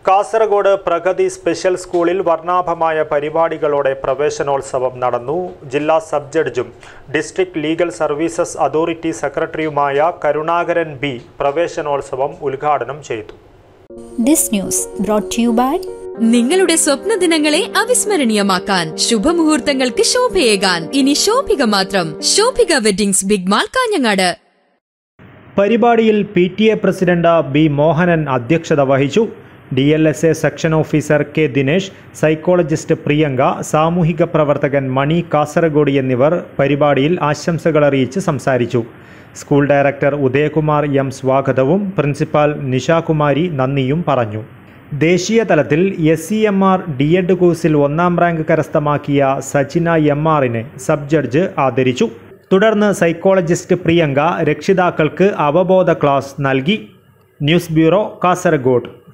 Kasaragod Pragati special സ്കൂളിൽ വർണ്ണാഭമായ പരിപാടികളോടെ പ്രവേശനോത്സവം നടന്നു ജില്ലാ സബ് ജഡ്ജും ഡിസ്ട്രിക്ട് ലീഗൽ സർവീസസ് അതോറിറ്റി സെക്രട്ടറിയുമായ കരുണാകരൻ ബി പ്രവേശനോത്സവം ഉദ്ഘാടനം ചെയ്തു This news brought to you by നിങ്ങളുടെ സ്വപ്ന ദിനങ്ങളെ അവിസ്മരണീയമാക്കാൻ ശുഭമുഹൂർത്തങ്ങൾക്ക് ശോഭയേകാൻ ഇനി ശോഭിക മാത്രം Shobhika weddings big mall Kanhangad പരിപാടിയിൽ P T A president B Mohanan അധ്യക്ഷത വഹിച്ചു D L S A section officer K Dinesh psychologist Priyanka സാമൂഹിക പ്രവർത്തകൻ മണി കാസർഗോഡ് എന്നിവർ പരിപാടിയിൽ ആശംസകൾ അറിയിച്ച് സംസാരിച്ചു സ്കൂൾ ഡയറക്ടർ ഉദയകുമാർ എം സ്വാഗതവും പ്രിൻസിപ്പാൽ നിഷാകുമാരി നന്ദിയും പറഞ്ഞു ദേശീയ തലത്തിൽ S C M R D ed കോഴ്സിൽ ഒന്നാം റാങ്ക് കരസ്ഥമാക്കിയ സച്ചിന എം ആറിനെ സബ് ജഡ്ജ് ആദരിച്ചു തുടർന്ന് സൈക്കോളജിസ്റ്റ് പ്രിയങ്ക രക്ഷിതാക്കൾക്ക് അവബോധ ക്ലാസ് നൽകി ന്യൂസ് ബ്യൂറോ കാസർഗോഡ്